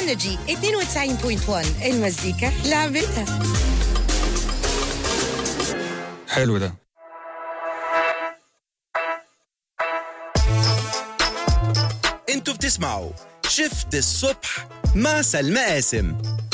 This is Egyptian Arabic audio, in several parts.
انرجي 92.1 المزيكا لعبتها حلو ده انتوا بتسمعوا شفت الصبح مع سلمى قاسم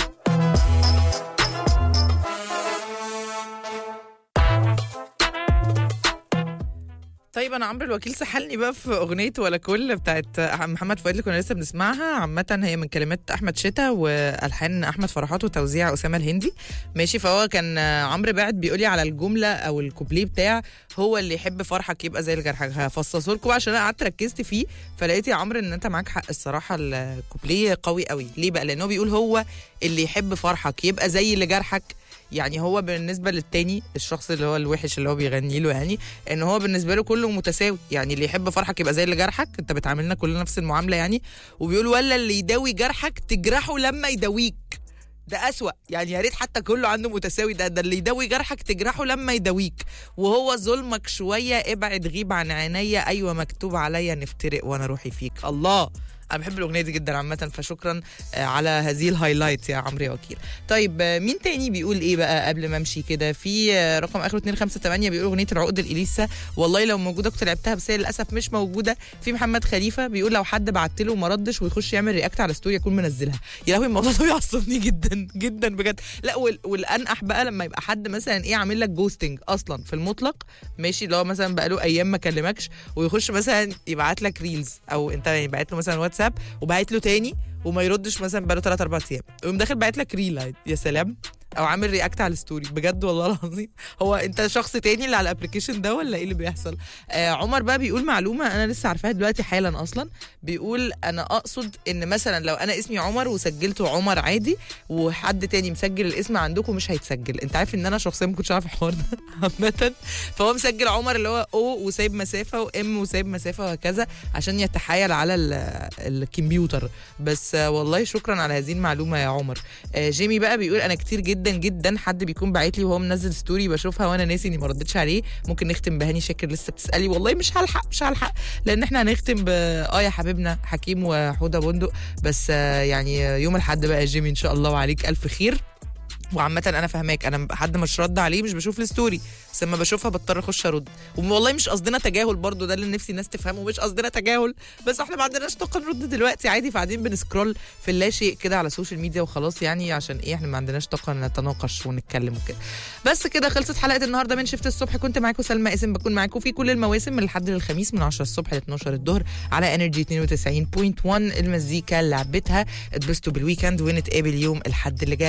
طيب انا عمرو الوكيل سحلني بقى في اغنيه ولا كل بتاعت محمد فؤاد اللي كنا لسه بنسمعها عامه هي من كلمات احمد شتا والحان احمد فرحات وتوزيع اسامه الهندي ماشي فهو كان عمرو بعد بيقول لي على الجمله او الكوبليه بتاع هو اللي يحب فرحك يبقى زي الجرحك هفصصه لكم عشان انا قعدت ركزت فيه فلقيت يا عمرو ان انت معاك حق الصراحه الكوبليه قوي قوي ليه بقى لانه بيقول هو اللي يحب فرحك يبقى زي اللي جرحك يعني هو بالنسبه للتاني الشخص اللي هو الوحش اللي هو بيغني له يعني ان هو بالنسبه له كله متساوي يعني اللي يحب فرحك يبقى زي اللي جرحك انت بتعاملنا كلنا نفس المعامله يعني وبيقول ولا اللي يداوي جرحك تجرحه لما يداويك ده أسوأ يعني يا ريت حتى كله عنده متساوي ده ده اللي يداوي جرحك تجرحه لما يداويك وهو ظلمك شويه ابعد غيب عن عينيا ايوه مكتوب عليا نفترق وانا روحي فيك الله انا بحب الاغنيه دي جدا عامه فشكرا على هذه الهايلايت يا عمرو يا وكيل طيب مين تاني بيقول ايه بقى قبل ما امشي كده في رقم اخره 258 بيقول اغنيه العقد الاليسا والله لو موجوده كنت لعبتها بس هي للاسف مش موجوده في محمد خليفه بيقول لو حد بعت له وما ردش ويخش يعمل رياكت على ستوري يكون منزلها يا لهوي الموضوع ده بيعصبني جدا جدا بجد لا وال... والانقح بقى لما يبقى حد مثلا ايه عامل لك جوستنج اصلا في المطلق ماشي اللي هو مثلا بقى له ايام ما كلمكش ويخش مثلا يبعت لك ريلز او انت يعني بعت له مثلا واتساب وبعت له تاني وما يردش مثلا بقاله 3 4 ايام ويقوم داخل باعت لك ريل يا سلام او عامل رياكت على الستوري بجد والله العظيم هو انت شخص تاني اللي على الابلكيشن ده ولا ايه اللي بيحصل آه عمر بقى بيقول معلومه انا لسه عارفاها دلوقتي حالا اصلا بيقول انا اقصد ان مثلا لو انا اسمي عمر وسجلته عمر عادي وحد تاني مسجل الاسم عندكم مش هيتسجل انت عارف ان انا شخصيا ما كنتش عارف الحوار ده عامه فهو مسجل عمر اللي هو او وسايب مسافه وام وسايب مسافه وهكذا عشان يتحايل على الكمبيوتر بس آه والله شكرا على هذه المعلومه يا عمر آه جيمي بقى بيقول انا كتير جدا جدا حد بيكون باعت لي وهو منزل ستوري بشوفها وانا ناسي اني ما ردتش عليه ممكن نختم بهاني شاكر لسه بتسالي والله مش هلحق مش هلحق لان احنا هنختم ب اه يا حبيبنا حكيم وحوده بندق بس آه يعني يوم الاحد بقى يا جيمي ان شاء الله وعليك الف خير وعامة أنا فاهماك أنا حد مش رد عليه مش بشوف الستوري بس لما بشوفها بضطر أخش أرد والله مش قصدنا تجاهل برضو ده اللي نفسي الناس تفهمه مش قصدنا تجاهل بس احنا ما عندناش طاقة نرد دلوقتي عادي فقاعدين بنسكرول في اللا شيء كده على السوشيال ميديا وخلاص يعني عشان إيه احنا ما عندناش طاقة نتناقش ونتكلم وكده بس كده خلصت حلقة النهاردة من شفت الصبح كنت معاكم سلمى قاسم بكون معاكم في كل المواسم من الحد للخميس من 10 الصبح ل 12 الظهر على انرجي 92.1 المزيكا لعبتها اتبسطوا بالويكند ونتقابل يوم الحد اللي جاي